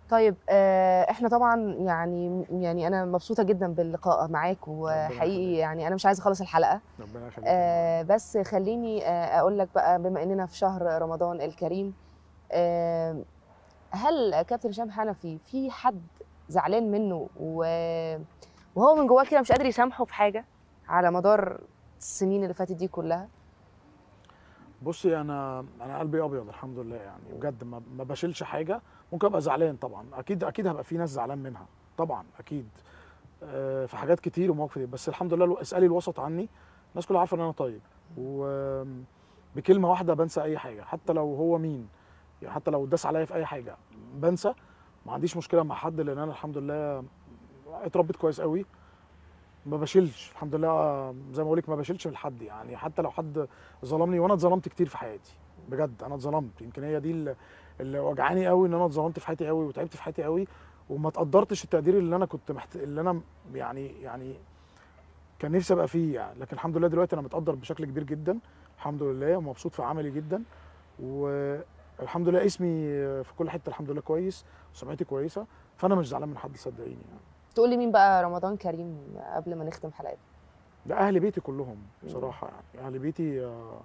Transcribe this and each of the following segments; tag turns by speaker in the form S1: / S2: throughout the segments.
S1: طيب آه، احنا طبعا يعني يعني انا مبسوطه جدا باللقاء معاك وحقيقي
S2: يخليك.
S1: يعني انا مش عايزه اخلص الحلقه
S2: ربنا يخليك
S1: آه، بس خليني آه، اقول لك بقى بما اننا في شهر رمضان الكريم آه، هل كابتن هشام حنفي في حد زعلان منه و- وهو من جواه كده مش قادر يسامحه في حاجه على مدار السنين اللي فاتت دي كلها
S2: بصي انا انا قلبي ابيض الحمد لله يعني بجد ما, ما بشيلش حاجه ممكن ابقى زعلان طبعا اكيد اكيد هبقى في ناس زعلان منها طبعا اكيد آه، في حاجات كتير ومواقف كتير بس الحمد لله الو- اسالي الوسط عني الناس كلها عارفه ان انا طيب وبكلمه واحده بنسى اي حاجه حتى لو هو مين يعني حتى لو داس عليا في اي حاجه بنسى ما عنديش مشكله مع حد لان انا الحمد لله اتربيت كويس قوي ما بشيلش الحمد لله آه، زي ما بقول لك ما بشيلش من حد يعني حتى لو حد ظلمني وانا اتظلمت كتير في حياتي بجد انا اتظلمت يمكن هي دي اللي- اللي وجعاني قوي ان انا اتظلمت في حياتي قوي وتعبت في حياتي قوي وما تقدرتش التقدير اللي انا كنت محت... اللي انا يعني يعني كان نفسي ابقى فيه يعني لكن الحمد لله دلوقتي انا متقدر بشكل كبير جدا الحمد لله ومبسوط في عملي جدا والحمد لله اسمي في كل حته الحمد لله كويس وسمعتي كويسه فانا مش زعلان من حد صدقيني يعني
S1: تقول لي مين بقى رمضان كريم قبل ما نختم حلقتنا
S2: ده اهل بيتي كلهم بصراحه يعني اهل بيتي آه،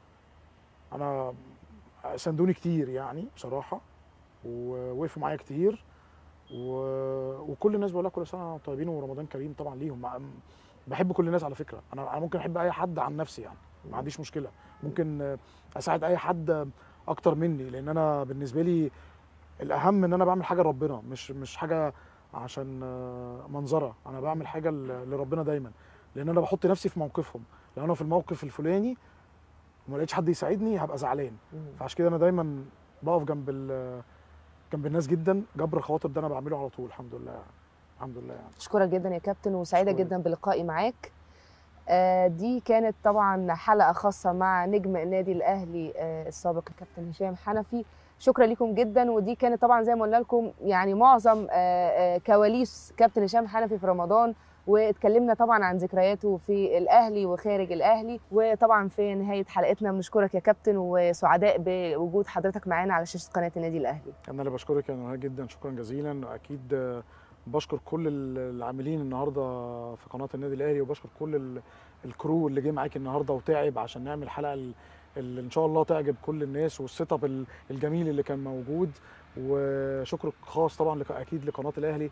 S2: انا ساندوني كتير يعني بصراحه ووقفوا معايا كتير و... وكل الناس بقول لها كل سنه وانتم طيبين ورمضان كريم طبعا ليهم مع- بحب كل الناس على فكره انا انا ممكن احب اي حد عن نفسي يعني ما عنديش مشكله ممكن آه، اساعد اي حد اكتر مني لان انا بالنسبه لي الاهم ان انا بعمل حاجه لربنا مش مش حاجه عشان آه، منظره انا بعمل حاجه ل- لربنا دايما لان انا بحط نفسي في موقفهم لو انا في الموقف الفلاني وما لقيتش حد يساعدني هبقى زعلان فعشان كده انا دايما بقف جنب ال- جنب الناس جدا جبر خواطر ده انا بعمله على طول الحمد لله يعني. الحمد لله يعني
S1: اشكرك جدا يا كابتن وسعيده
S2: أشكرك.
S1: جدا بلقائي معاك آه، دي كانت طبعا حلقه خاصه مع نجم النادي الاهلي آه، السابق الكابتن هشام حنفي شكرا لكم جدا ودي كانت طبعا زي ما قلنا لكم يعني معظم آه، آه، كواليس كابتن هشام حنفي في رمضان واتكلمنا طبعا عن ذكرياته في الاهلي وخارج الاهلي وطبعا في نهايه حلقتنا بنشكرك يا كابتن وسعداء بوجود حضرتك معانا على شاشه قناه النادي الاهلي
S2: انا اللي بشكرك يا نهار جدا شكرا جزيلا واكيد آه، بشكر كل ال- العاملين النهارده في قناه النادي الاهلي وبشكر كل ال- الكرو اللي جه معاكي النهارده وتعب عشان نعمل الحلقه ال- اللي ان شاء الله تعجب كل الناس والسيت اب ال- الجميل اللي كان موجود وشكر خاص طبعا لك- اكيد لقناه الاهلي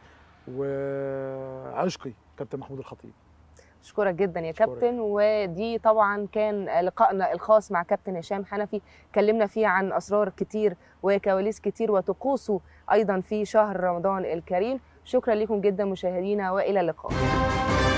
S2: وعشقي كابتن محمود الخطيب
S1: اشكرك جدا يا
S2: أشكرك.
S1: كابتن ودي طبعا كان لقائنا الخاص مع كابتن هشام حنفي اتكلمنا فيه عن اسرار كتير وكواليس كتير وطقوسه ايضا في شهر رمضان الكريم شكرا لكم جدا مشاهدينا والى اللقاء